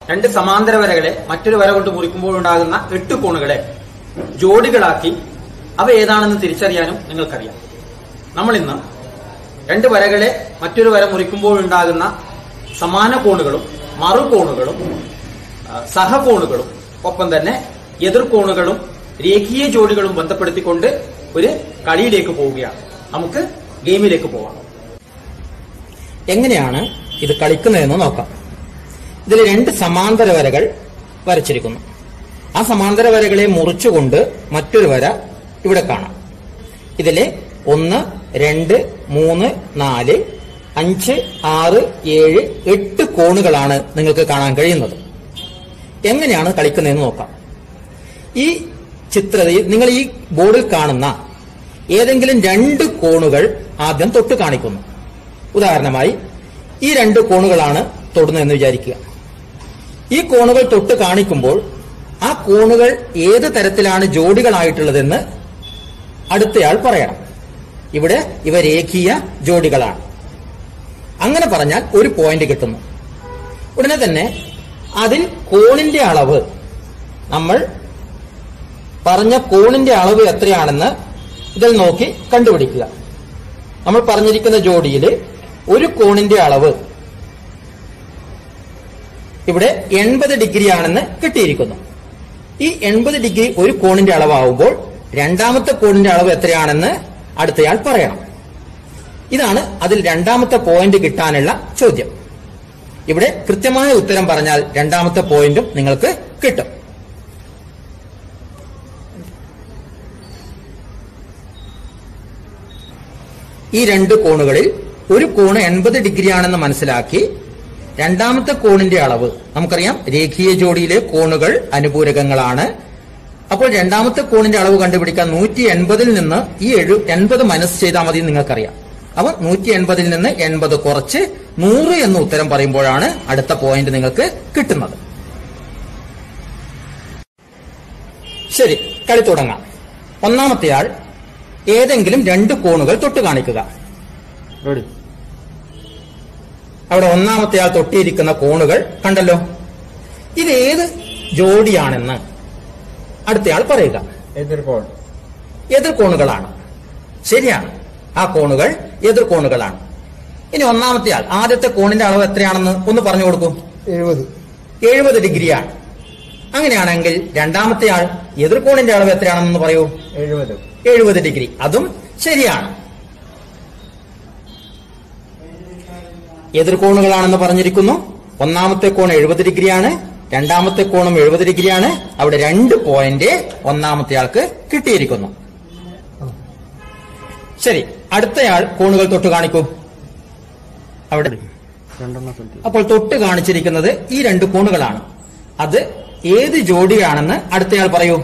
രണ്ട് സമാന്തര വരകളെ മറ്റൊരു വര കൊണ്ട് മുറിക്കുമ്പോൾ ഉണ്ടാകുന്ന എട്ട് കോണുകളെ ജോഡികളാക്കി അവ ഏതാണെന്ന് തിരിച്ചറിയാനും നിങ്ങൾക്കറിയാം നമ്മൾ ഇന്ന് രണ്ട് വരകളെ മറ്റൊരു വര മുറിക്കുമ്പോൾ ഉണ്ടാകുന്ന സമാന കോണുകളും മറുകോണുകളും ആ, സഹകോണുകളും ഒപ്പം തന്നെ എതിർകോണുകളും രേഖീയ ജോഡികളും ബന്ധപ്പെടുത്തിക്കൊണ്ട് ഒരു കളിയിലേക്ക് പോവുകയാണ് നമുക്ക് ഗെയിമിലേക്ക് പോവാം എങ്ങനെയാണ് ഇത് കളിക്കുന്നതെന്ന് നോക്കാം ഇതിൽ രണ്ട് സമാന്തര വരകൾ വരച്ചിരിക്കുന്നു ആ സമാന്തര വരകളെ മുറിച്ചുകൊണ്ട് മറ്റൊരു വര ഇവിടെ കാണാം ഇതിലെ ഒന്ന് രണ്ട് മൂന്ന് നാല് അഞ്ച് ആറ് ഏഴ് എട്ട് കോണുകളാണ് നിങ്ങൾക്ക് കാണാൻ കഴിയുന്നത് എങ്ങനെയാണ് കളിക്കുന്നതെന്ന് നോക്കാം ഈ ചിത്രത്തിൽ നിങ്ങൾ ഈ ബോർഡിൽ കാണുന്ന ഏതെങ്കിലും രണ്ട് കോണുകൾ ആദ്യം തൊട്ട് കാണിക്കുന്നു ഉദാഹരണമായി ഈ രണ്ട് കോണുകളാണ് തൊടുന്നതെന്ന് വിചാരിക്കുക ഈ കോണുകൾ തൊട്ട് കാണിക്കുമ്പോൾ ആ കോണുകൾ ഏത് തരത്തിലാണ് ജോഡികളായിട്ടുള്ളതെന്ന് അടുത്തയാൾ പറയണം ഇവിടെ ഇവ രേഖീയ ജോഡികളാണ് അങ്ങനെ പറഞ്ഞാൽ ഒരു പോയിന്റ് കിട്ടുന്നു ഉടനെ തന്നെ അതിൽ കോണിന്റെ അളവ് നമ്മൾ പറഞ്ഞ കോണിന്റെ അളവ് എത്രയാണെന്ന് ഇതിൽ നോക്കി കണ്ടുപിടിക്കുക നമ്മൾ പറഞ്ഞിരിക്കുന്ന ജോഡിയിൽ ഒരു കോണിന്റെ അളവ് ഇവിടെ എൺപത് ഡിഗ്രി ആണെന്ന് കിട്ടിയിരിക്കുന്നു ഈ എൺപത് ഡിഗ്രി ഒരു കോണിന്റെ അളവാകുമ്പോൾ രണ്ടാമത്തെ കോണിന്റെ അളവ് എത്രയാണെന്ന് അടുത്തയാൾ പറയണം ഇതാണ് അതിൽ രണ്ടാമത്തെ പോയിന്റ് കിട്ടാനുള്ള ചോദ്യം ഇവിടെ കൃത്യമായ ഉത്തരം പറഞ്ഞാൽ രണ്ടാമത്തെ പോയിന്റും നിങ്ങൾക്ക് കിട്ടും ഈ രണ്ട് കോണുകളിൽ ഒരു കോണ് എൺപത് ഡിഗ്രി ആണെന്ന് മനസ്സിലാക്കി രണ്ടാമത്തെ കോണിന്റെ അളവ് നമുക്കറിയാം രേഖീയ ജോഡിയിലെ കോണുകൾ അനുപൂരകങ്ങളാണ് അപ്പോൾ രണ്ടാമത്തെ കോണിന്റെ അളവ് കണ്ടുപിടിക്കാൻ നൂറ്റി എൺപതിൽ നിന്ന് ഈ എഴു എൺപത് മനസ്സ് ചെയ്താൽ മതി എന്ന് നിങ്ങൾക്കറിയാം അപ്പൊ നൂറ്റി എൺപതിൽ നിന്ന് എൺപത് കുറച്ച് നൂറ് എന്ന് ഉത്തരം പറയുമ്പോഴാണ് അടുത്ത പോയിന്റ് നിങ്ങൾക്ക് കിട്ടുന്നത് ശരി കളി തുടങ്ങാം ഒന്നാമത്തെ ആൾ ഏതെങ്കിലും രണ്ട് കോണുകൾ തൊട്ട് കാണിക്കുക റെഡി അവിടെ ഒന്നാമത്തെ ആൾ തൊട്ടിയിരിക്കുന്ന കോണുകൾ കണ്ടല്ലോ ഇത് ഏത് ജോഡിയാണെന്ന് അടുത്തയാൾ പറയുക എതിർകോൺ എതിർ കോണുകളാണ് ശരിയാണ് ആ കോണുകൾ എതിർ കോണുകളാണ് ഇനി ഒന്നാമത്തെ ആൾ ആദ്യത്തെ കോണിന്റെ അളവ് എത്രയാണെന്ന് ഒന്ന് പറഞ്ഞു കൊടുക്കൂ എഴുപത് എഴുപത് ഡിഗ്രിയാണ് അങ്ങനെയാണെങ്കിൽ രണ്ടാമത്തെ ആൾ എതിർ കോണിന്റെ അളവ് എത്രയാണെന്ന് പറയൂ എഴുപത് എഴുപത് ഡിഗ്രി അതും ശരിയാണ് എതിർകോണുകളാണെന്ന് പറഞ്ഞിരിക്കുന്നു ഒന്നാമത്തെ കോൺ എഴുപത് ഡിഗ്രിയാണ് രണ്ടാമത്തെ കോണും എഴുപത് ഡിഗ്രിയാണ് അവിടെ രണ്ട് പോയിന്റ് ഒന്നാമത്തെ ആൾക്ക് കിട്ടിയിരിക്കുന്നു ശരി അടുത്തയാൾ കോണുകൾ തൊട്ട് കാണിക്കൂ അവിടെ അപ്പോൾ തൊട്ട് കാണിച്ചിരിക്കുന്നത് ഈ രണ്ട് കോണുകളാണ് അത് ഏത് ജോഡിയാണെന്ന് അടുത്തയാൾ പറയൂ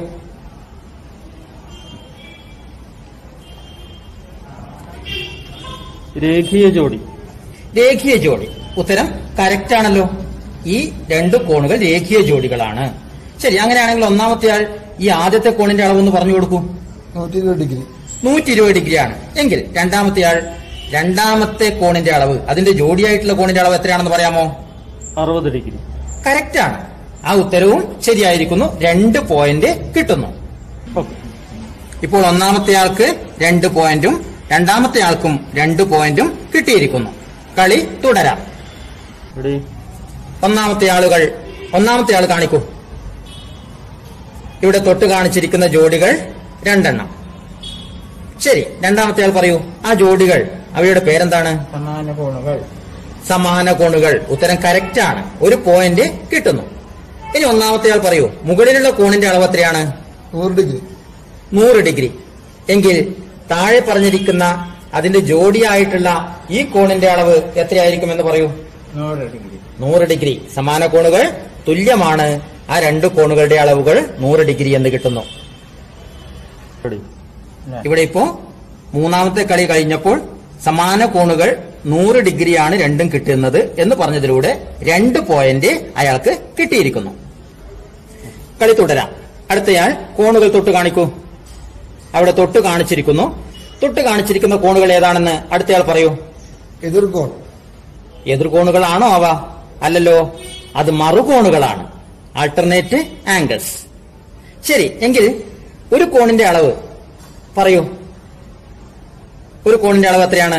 രേഖീയ ജോഡി രേഖീയ ജോഡി ഉത്തരം കറക്റ്റ് ആണല്ലോ ഈ രണ്ട് കോണുകൾ രേഖീയ ജോഡികളാണ് ശരി അങ്ങനെയാണെങ്കിൽ ഒന്നാമത്തെ ആൾ ഈ ആദ്യത്തെ കോണിന്റെ അളവൊന്ന് പറഞ്ഞു കൊടുക്കൂ നൂറ്റി ഇരുപത് ഡിഗ്രി നൂറ്റി ഇരുപത് ഡിഗ്രിയാണ് എങ്കിൽ രണ്ടാമത്തെ ആൾ രണ്ടാമത്തെ കോണിന്റെ അളവ് അതിന്റെ ജോഡിയായിട്ടുള്ള കോണിന്റെ അളവ് എത്രയാണെന്ന് പറയാമോ അറുപത് ഡിഗ്രി കറക്റ്റ് ആണ് ആ ഉത്തരവും ശരിയായിരിക്കുന്നു രണ്ട് പോയിന്റ് കിട്ടുന്നു ഓക്കെ ഇപ്പോൾ ഒന്നാമത്തെ ആൾക്ക് രണ്ട് പോയിന്റും രണ്ടാമത്തെ ആൾക്കും രണ്ട് പോയിന്റും കിട്ടിയിരിക്കുന്നു കളി തുടരാം റെഡി ഒന്നാമത്തെ ആളുകൾ ഒന്നാമത്തെ ആൾ കാണിക്കൂ ഇവിടെ തൊട്ട് കാണിച്ചിരിക്കുന്ന ജോഡികൾ രണ്ടെണ്ണം ശരി രണ്ടാമത്തെ ആൾ പറയൂ ആ ജോഡികൾ അവയുടെ പേരെന്താണ് സമാന കോണുകൾ സമാന കോണുകൾ ഉത്തരം കറക്റ്റ് ആണ് ഒരു പോയിന്റ് കിട്ടുന്നു ഇനി ഒന്നാമത്തെ ആൾ പറയൂ മുകളിലുള്ള കോണിന്റെ അളവ് എത്രയാണ് നൂറ് ഡിഗ്രി നൂറ് ഡിഗ്രി എങ്കിൽ താഴെ പറഞ്ഞിരിക്കുന്ന അതിന്റെ ജോഡിയായിട്ടുള്ള ഈ കോണിന്റെ അളവ് എത്രയായിരിക്കുമെന്ന് പറയൂ നൂറ് ഡിഗ്രി നൂറ് ഡിഗ്രി സമാന കോണുകൾ തുല്യമാണ് ആ രണ്ട് കോണുകളുടെ അളവുകൾ നൂറ് ഡിഗ്രി എന്ന് കിട്ടുന്നു റെഡി ഇവിടെ ഇപ്പോ മൂന്നാമത്തെ കളി കഴിഞ്ഞപ്പോൾ സമാന കോണുകൾ നൂറ് ഡിഗ്രിയാണ് രണ്ടും കിട്ടുന്നത് എന്ന് പറഞ്ഞതിലൂടെ രണ്ട് പോയിന്റ് അയാൾക്ക് കിട്ടിയിരിക്കുന്നു കളി തുടരാം അടുത്തയാൾ കോണുകൾ തൊട്ട് കാണിക്കൂ അവിടെ തൊട്ട് കാണിച്ചിരിക്കുന്നു തൊട്ട് കാണിച്ചിരിക്കുന്ന കോണുകൾ ഏതാണെന്ന് അടുത്തയാൾ പറയൂ എതിർകോൺ എതിർകോണുകളാണോ അവ അല്ലല്ലോ അത് മറുകോണുകളാണ് ആൾട്ടർനേറ്റ് ആംഗിൾസ് ശരി എങ്കിൽ ഒരു കോണിന്റെ അളവ് പറയൂ ഒരു കോണിന്റെ അളവ് എത്രയാണ്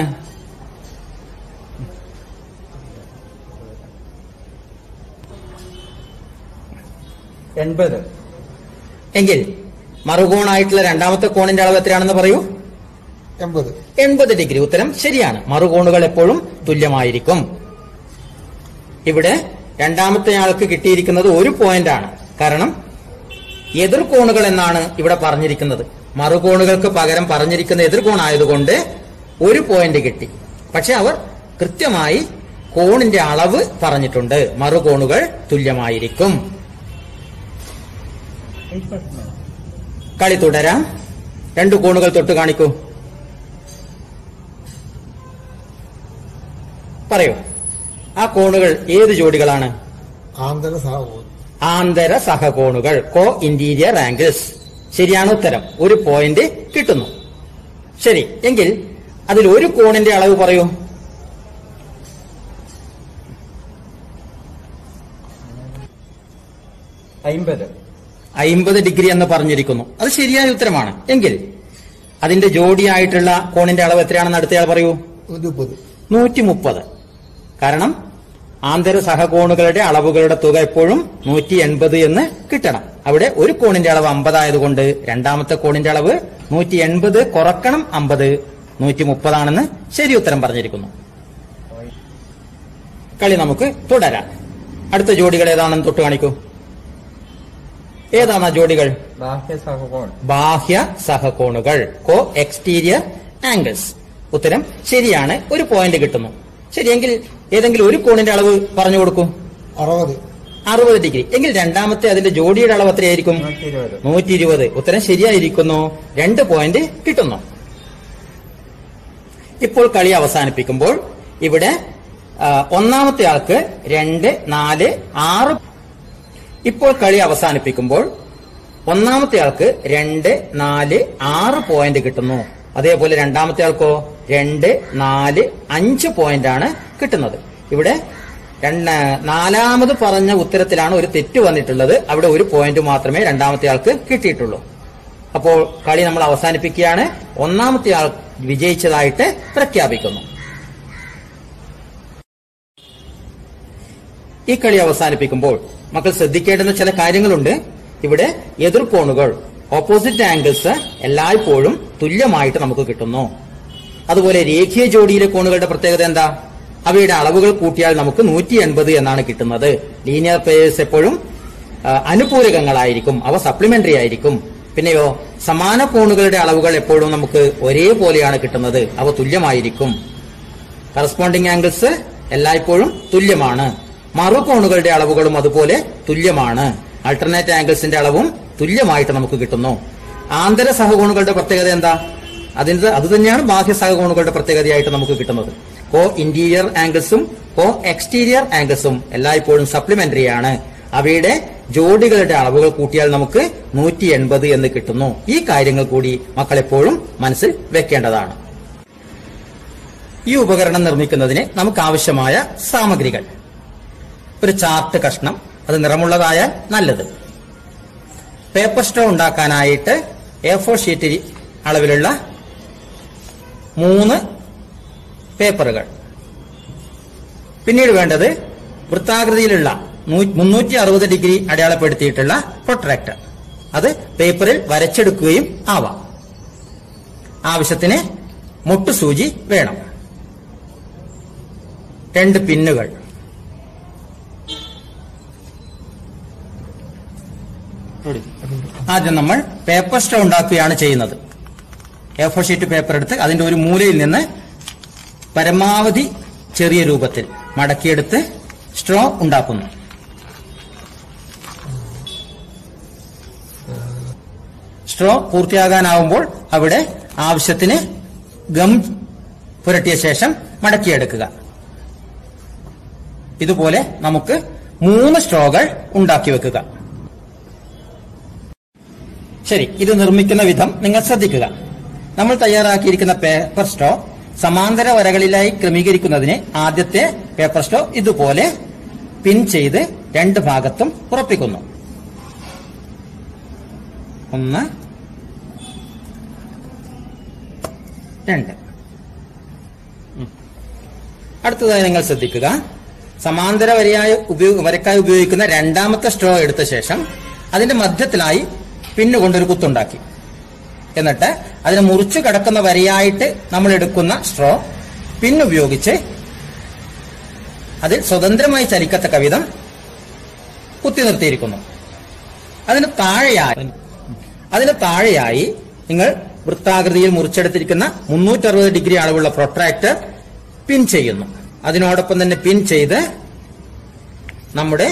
എൺപത് എങ്കിൽ മറുകോണായിട്ടുള്ള രണ്ടാമത്തെ കോണിന്റെ അളവ് എത്രയാണെന്ന് പറയൂ എൺപത് എൺപത് ഡിഗ്രി ഉത്തരം ശരിയാണ് മറുകോണുകൾ എപ്പോഴും തുല്യമായിരിക്കും ഇവിടെ രണ്ടാമത്തെ ആൾക്ക് കിട്ടിയിരിക്കുന്നത് ഒരു പോയിന്റ് ആണ് കാരണം എതിർകോണുകൾ എന്നാണ് ഇവിടെ പറഞ്ഞിരിക്കുന്നത് മറുകോണുകൾക്ക് പകരം പറഞ്ഞിരിക്കുന്ന എതിർകോണായതുകൊണ്ട് ഒരു പോയിന്റ് കിട്ടി പക്ഷെ അവർ കൃത്യമായി കോണിന്റെ അളവ് പറഞ്ഞിട്ടുണ്ട് മറുകോണുകൾ തുല്യമായിരിക്കും കളി തുടരാം രണ്ടു കോണുകൾ തൊട്ട് കാണിക്കൂ പറയൂ ആ കോണുകൾ ഏത് ജോഡികളാണ് ആന്തര സഹകോൺ ആന്തര സഹകോണുകൾ കോ ഇന്റീരിയർ ആംഗിൾസ് ശരിയാണ് ഉത്തരം ഒരു പോയിന്റ് കിട്ടുന്നു ശരി എങ്കിൽ അതിൽ ഒരു കോണിന്റെ അളവ് പറയൂ അയിമ്പത് അയിമ്പത് ഡിഗ്രി എന്ന് പറഞ്ഞിരിക്കുന്നു അത് ശരിയായ ഉത്തരമാണ് എങ്കിൽ അതിന്റെ ജോഡിയായിട്ടുള്ള കോണിന്റെ അളവ് എത്രയാണെന്ന് അടുത്തയാൾ പറയൂ നൂറ്റി മുപ്പത് നൂറ്റി മുപ്പത് കാരണം ആന്തര സഹകോണുകളുടെ അളവുകളുടെ തുക എപ്പോഴും നൂറ്റി എൺപത് എന്ന് കിട്ടണം അവിടെ ഒരു കോണിന്റെ അളവ് അമ്പതായതുകൊണ്ട് രണ്ടാമത്തെ കോണിന്റെ അളവ് നൂറ്റി എൺപത് കുറക്കണം അമ്പത് നൂറ്റി മുപ്പതാണെന്ന് ശരി ഉത്തരം പറഞ്ഞിരിക്കുന്നു കളി നമുക്ക് തുടരാം അടുത്ത ജോഡികൾ ഏതാണെന്ന് തൊട്ട് കാണിക്കൂ ഏതാണ് ആ ജോഡികൾ ബാഹ്യ സഹകോൺ ബാഹ്യ സഹകോണുകൾ കോ എക്സ്റ്റീരിയർ ആംഗിൾസ് ഉത്തരം ശരിയാണ് ഒരു പോയിന്റ് കിട്ടുന്നു ശരിയെങ്കിൽ ഏതെങ്കിലും ഒരു കോണിന്റെ അളവ് പറഞ്ഞു കൊടുക്കൂ അറുപത് അറുപത് ഡിഗ്രി എങ്കിൽ രണ്ടാമത്തെ അതിന്റെ ജോഡിയുടെ അളവ് എത്രയായിരിക്കും നൂറ്റി ഇരുപത് നൂറ്റി ഇരുപത് ഉത്തരം ശരിയായിരിക്കുന്നു രണ്ട് പോയിന്റ് കിട്ടുന്നു ഇപ്പോൾ കളി അവസാനിപ്പിക്കുമ്പോൾ ഇവിടെ ആ, ഒന്നാമത്തെ ആൾക്ക് രണ്ട് നാല് ആറ് ഇപ്പോൾ കളി അവസാനിപ്പിക്കുമ്പോൾ ഒന്നാമത്തെ ആൾക്ക് രണ്ട് നാല് ആറ് പോയിന്റ് കിട്ടുന്നു അതേപോലെ രണ്ടാമത്തെ ആൾക്കോ രണ്ട് നാല് അഞ്ച് പോയിന്റ് ആണ് കിട്ടുന്നത് ഇവിടെ രണ്ട് നാലാമത് പറഞ്ഞ ഉത്തരത്തിലാണ് ഒരു തെറ്റ് വന്നിട്ടുള്ളത് അവിടെ ഒരു പോയിന്റ് മാത്രമേ രണ്ടാമത്തെ ആൾക്ക് കിട്ടിയിട്ടുള്ളൂ അപ്പോൾ കളി നമ്മൾ അവസാനിപ്പിക്കുകയാണ് ഒന്നാമത്തെ ആൾ വിജയിച്ചതായിട്ട് പ്രഖ്യാപിക്കുന്നു ഈ കളി അവസാനിപ്പിക്കുമ്പോൾ മക്കൾ ശ്രദ്ധിക്കേണ്ടുന്ന ചില കാര്യങ്ങളുണ്ട് ഇവിടെ എതിർകോണുകൾ ഓപ്പോസിറ്റ് ആംഗിൾസ് എല്ലായ്പ്പോഴും തുല്യമായിട്ട് നമുക്ക് കിട്ടുന്നു അതുപോലെ രേഖീയ ജോഡിയിലെ കോണുകളുടെ പ്രത്യേകത എന്താ അവയുടെ അളവുകൾ കൂട്ടിയാൽ നമുക്ക് നൂറ്റി എൺപത് എന്നാണ് കിട്ടുന്നത് ലീനിയർ പേയേഴ്സ് എപ്പോഴും ആ, അനുപൂരകങ്ങളായിരിക്കും അവ സപ്ലിമെന്ററി ആയിരിക്കും പിന്നെയോ സമാന കോണുകളുടെ അളവുകൾ എപ്പോഴും നമുക്ക് ഒരേപോലെയാണ് കിട്ടുന്നത് അവ തുല്യമായിരിക്കും കറസ്പോണ്ടിങ് ആംഗിൾസ് എല്ലായ്പ്പോഴും തുല്യമാണ് മറുകോണുകളുടെ അളവുകളും അതുപോലെ തുല്യമാണ് ആൾട്ടർനേറ്റ് ആംഗിൾസിന്റെ അളവും തുല്യമായിട്ട് നമുക്ക് കിട്ടുന്നു ആന്തര സഹകോണുകളുടെ പ്രത്യേകത എന്താ അതിന് അത് തന്നെയാണ് ബാഹ്യ സഹകോണുകളുടെ പ്രത്യേകതയായിട്ട് നമുക്ക് കിട്ടുന്നത് കോ ഇന്റീരിയർ ആംഗിൾസും കോ എക്സ്റ്റീരിയർ ആംഗിൾസും എല്ലായ്പ്പോഴും സപ്ലിമെന്ററി ആണ് അവയുടെ ജോഡികളുടെ അളവുകൾ കൂട്ടിയാൽ നമുക്ക് നൂറ്റി എൺപത് എന്ന് കിട്ടുന്നു ഈ കാര്യങ്ങൾ കൂടി മക്കൾ എപ്പോഴും മനസ്സിൽ വെക്കേണ്ടതാണ് ഈ ഉപകരണം നിർമ്മിക്കുന്നതിന് നമുക്ക് ആവശ്യമായ സാമഗ്രികൾ ഒരു ചാർട്ട് കഷ്ണം അത് നിറമുള്ളതായാൽ നല്ലത് പേപ്പർ സ്റ്റോ ഉണ്ടാക്കാനായിട്ട് എ ഫോർ ഷീറ്റ് അളവിലുള്ള മൂന്ന് പേപ്പറുകൾ പിന്നീട് വേണ്ടത് വൃത്താകൃതിയിലുള്ള മുന്നൂറ്റി അറുപത് ഡിഗ്രി അടയാളപ്പെടുത്തിയിട്ടുള്ള പ്രൊട്രാക്ടർ അത് പേപ്പറിൽ വരച്ചെടുക്കുകയും ആവാം ആവശ്യത്തിന് മുട്ടുസൂചി വേണം രണ്ട് പിന്നുകൾ ആദ്യം നമ്മൾ പേപ്പർ സ്റ്റോ ഉണ്ടാക്കുകയാണ് ചെയ്യുന്നത് എ ഫോർ ഷീറ്റ് പേപ്പർ എടുത്ത് അതിന്റെ ഒരു മൂലയിൽ നിന്ന് പരമാവധി ചെറിയ രൂപത്തിൽ മടക്കിയെടുത്ത് സ്ട്രോ ഉണ്ടാക്കുന്നു സ്ട്രോ പൂർത്തിയാകാനാവുമ്പോൾ അവിടെ ആവശ്യത്തിന് ഗം പുരട്ടിയ ശേഷം മടക്കിയെടുക്കുക ഇതുപോലെ നമുക്ക് മൂന്ന് സ്ട്രോകൾ ഉണ്ടാക്കി വെക്കുക ശരി ഇത് നിർമ്മിക്കുന്ന വിധം നിങ്ങൾ ശ്രദ്ധിക്കുക നമ്മൾ തയ്യാറാക്കിയിരിക്കുന്ന പേപ്പർ സ്ട്രോ സമാന്തര വരകളിലായി ക്രമീകരിക്കുന്നതിന് ആദ്യത്തെ പേപ്പർ സ്ട്രോ ഇതുപോലെ പിൻ ചെയ്ത് രണ്ട് ഭാഗത്തും ഉറപ്പിക്കുന്നു ഒന്ന് രണ്ട് ഉം. അടുത്തതായി നിങ്ങൾ ശ്രദ്ധിക്കുക സമാന്തര വരയായി ഉപയോഗ വരക്കായി ഉപയോഗിക്കുന്ന രണ്ടാമത്തെ സ്ട്രോ എടുത്ത ശേഷം അതിന്റെ മധ്യത്തിലായി പിന്ന് കൊണ്ടൊരു കുത്തുണ്ടാക്കി എന്നിട്ട് അതിനെ മുറിച്ചു കിടക്കുന്ന വരയായിട്ട് നമ്മൾ എടുക്കുന്ന സ്ട്രോ പിന്നുപയോഗിച്ച് അതിൽ സ്വതന്ത്രമായി ചലിക്കത്തക്ക വിധം കുത്തി നിർത്തിയിരിക്കുന്നു അതിന് താഴെയായി അതിന് താഴെയായി നിങ്ങൾ വൃത്താകൃതിയിൽ മുറിച്ചെടുത്തിരിക്കുന്ന മുന്നൂറ്ററുപത് ഡിഗ്രി അളവുള്ള പ്രൊട്രാക്ടർ പിൻ ചെയ്യുന്നു അതിനോടൊപ്പം തന്നെ പിൻ ചെയ്ത് നമ്മുടെ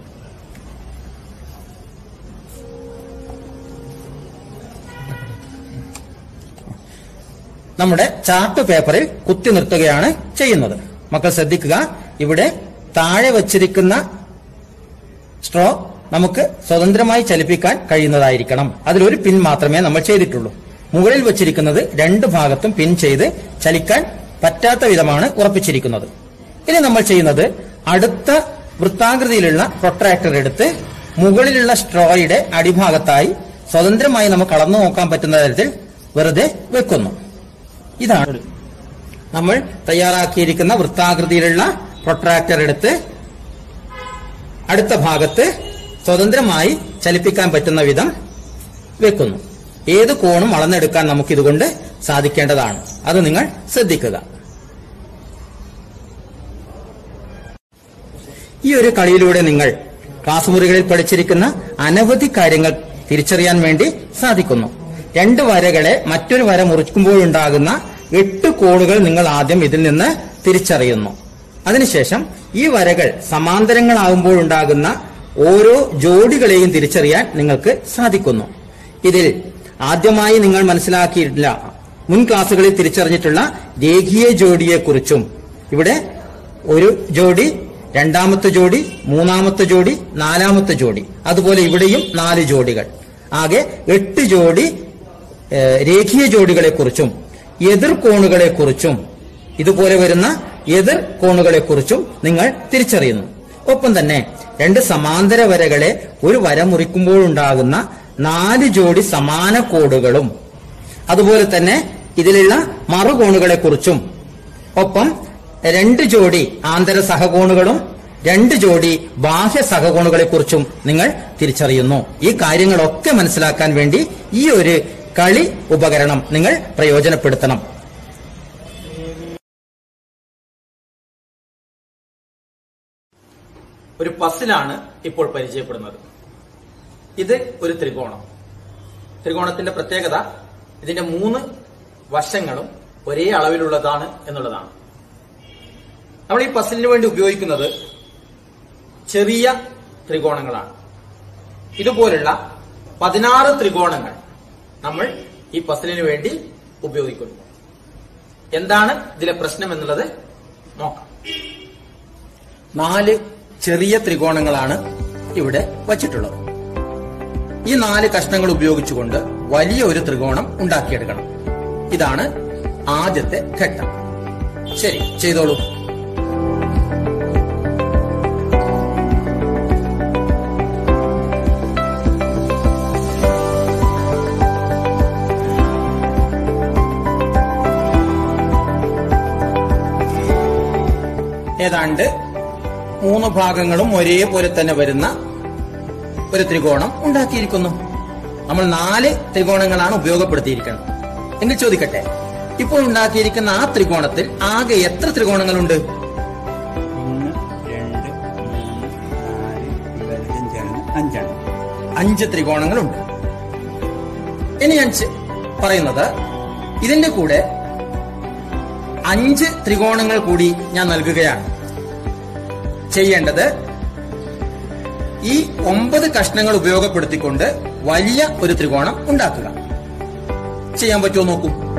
നമ്മുടെ ചാർട്ട് പേപ്പറിൽ കുത്തി നിർത്തുകയാണ് ചെയ്യുന്നത് മക്കൾ ശ്രദ്ധിക്കുക ഇവിടെ താഴെ വച്ചിരിക്കുന്ന സ്ട്രോ നമുക്ക് സ്വതന്ത്രമായി ചലിപ്പിക്കാൻ കഴിയുന്നതായിരിക്കണം അതിലൊരു പിൻ മാത്രമേ നമ്മൾ ചെയ്തിട്ടുള്ളൂ മുകളിൽ വച്ചിരിക്കുന്നത് രണ്ട് ഭാഗത്തും പിൻ ചെയ്ത് ചലിക്കാൻ പറ്റാത്ത വിധമാണ് ഉറപ്പിച്ചിരിക്കുന്നത് ഇനി നമ്മൾ ചെയ്യുന്നത് അടുത്ത വൃത്താകൃതിയിലുള്ള പ്രൊട്രാക്ടർ എടുത്ത് മുകളിലുള്ള സ്ട്രോയുടെ അടിഭാഗത്തായി സ്വതന്ത്രമായി നമുക്ക് അളന്നു നോക്കാൻ പറ്റുന്ന തരത്തിൽ വെറുതെ വെക്കുന്നു ഇതാണ് നമ്മൾ തയ്യാറാക്കിയിരിക്കുന്ന വൃത്താകൃതിയിലുള്ള പ്രൊട്രാക്ടർ എടുത്ത് അടുത്ത ഭാഗത്ത് സ്വതന്ത്രമായി ചലിപ്പിക്കാൻ പറ്റുന്ന വിധം വെക്കുന്നു ഏത് കോണും അളന്നെടുക്കാൻ നമുക്ക് ഇതുകൊണ്ട് സാധിക്കേണ്ടതാണ് അത് നിങ്ങൾ ശ്രദ്ധിക്കുക ഈ ഒരു കളിയിലൂടെ നിങ്ങൾ ക്ലാസ് മുറികളിൽ പഠിച്ചിരിക്കുന്ന അനവധി കാര്യങ്ങൾ തിരിച്ചറിയാൻ വേണ്ടി സാധിക്കുന്നു രണ്ട് വരകളെ മറ്റൊരു വര മുറിക്കുമ്പോഴുണ്ടാകുന്ന എട്ട് കോണുകൾ നിങ്ങൾ ആദ്യം ഇതിൽ നിന്ന് തിരിച്ചറിയുന്നു അതിനുശേഷം ഈ വരകൾ സമാന്തരങ്ങളാകുമ്പോഴുണ്ടാകുന്ന ഓരോ ജോഡികളെയും തിരിച്ചറിയാൻ നിങ്ങൾക്ക് സാധിക്കുന്നു ഇതിൽ ആദ്യമായി നിങ്ങൾ മനസ്സിലാക്കിയിട്ടില്ല മുൻ ക്ലാസ്സുകളിൽ തിരിച്ചറിഞ്ഞിട്ടുള്ള രേഖീയ ജോഡിയെക്കുറിച്ചും ഇവിടെ ഒരു ജോഡി രണ്ടാമത്തെ ജോഡി മൂന്നാമത്തെ ജോഡി നാലാമത്തെ ജോഡി അതുപോലെ ഇവിടെയും നാല് ജോഡികൾ ആകെ എട്ട് ജോഡി ഏഹ്, രേഖീയ ജോഡികളെക്കുറിച്ചും എതിർ കോണുകളെക്കുറിച്ചും ഇതുപോലെ വരുന്ന എതിർ കോണുകളെക്കുറിച്ചും നിങ്ങൾ തിരിച്ചറിയുന്നു ഒപ്പം തന്നെ രണ്ട് സമാന്തര വരകളെ ഒരു വര മുറിക്കുമ്പോഴുണ്ടാകുന്ന നാല് ജോഡി സമാന കോഡുകളും അതുപോലെ തന്നെ ഇതിലുള്ള മറുകോണുകളെക്കുറിച്ചും ഒപ്പം രണ്ട് ജോഡി ആന്തര സഹകോണുകളും രണ്ട് ജോഡി ബാഹ്യ സഹകോണുകളെക്കുറിച്ചും നിങ്ങൾ തിരിച്ചറിയുന്നു ഈ കാര്യങ്ങളൊക്കെ മനസ്സിലാക്കാൻ വേണ്ടി ഈ ഒരു കളി ഉപകരണം നിങ്ങൾ പ്രയോജനപ്പെടുത്തണം ഒരു പസിലാണ് ഇപ്പോൾ പരിചയപ്പെടുന്നത് ഇത് ഒരു ത്രികോണം ത്രികോണത്തിന്റെ പ്രത്യേകത ഇതിന്റെ മൂന്ന് വശങ്ങളും ഒരേ അളവിലുള്ളതാണ് എന്നുള്ളതാണ് നമ്മൾ ഈ പസിലിന് വേണ്ടി ഉപയോഗിക്കുന്നത് ചെറിയ ത്രികോണങ്ങളാണ് ഇതുപോലുള്ള പതിനാറ് ത്രികോണങ്ങൾ നമ്മൾ ഈ പസിലിന് വേണ്ടി ഉപയോഗിക്കുന്നു എന്താണ് ഇതിലെ പ്രശ്നം എന്നുള്ളത് നോക്കാം നാല് ചെറിയ ത്രികോണങ്ങളാണ് ഇവിടെ വച്ചിട്ടുള്ളത് ഈ നാല് കഷ്ണങ്ങൾ ഉപയോഗിച്ചുകൊണ്ട് വലിയ ഒരു ത്രികോണം ഉണ്ടാക്കിയെടുക്കണം ഇതാണ് ആദ്യത്തെ ഘട്ടം ശരി ചെയ്തോളൂ ഏതാണ്ട് മൂന്ന് ഭാഗങ്ങളും ഒരേപോലെ തന്നെ വരുന്ന ഒരു ത്രികോണം ഉണ്ടാക്കിയിരിക്കുന്നു നമ്മൾ നാല് ത്രികോണങ്ങളാണ് ഉപയോഗപ്പെടുത്തിയിരിക്കുന്നത് എങ്കിൽ ചോദിക്കട്ടെ ഇപ്പോൾ ഉണ്ടാക്കിയിരിക്കുന്ന ആ ത്രികോണത്തിൽ ആകെ എത്ര ത്രികോണങ്ങളുണ്ട് ഒന്ന് രണ്ട് മൂന്ന് നാല് ഇവര് അഞ്ചാണ് അഞ്ചാണ് അഞ്ച് ത്രികോണങ്ങളുണ്ട് ഇനി ഞാൻ ചെ- പറയുന്നത് ഇതിന്റെ കൂടെ അഞ്ച് ത്രികോണങ്ങൾ കൂടി ഞാൻ നൽകുകയാണ് ചെയ്യേണ്ടത് ഈ ഒമ്പത് കഷ്ണങ്ങൾ ഉപയോഗപ്പെടുത്തിക്കൊണ്ട് വലിയ ഒരു ത്രികോണം ഉണ്ടാക്കുക ചെയ്യാൻ പറ്റുമോ നോക്കൂ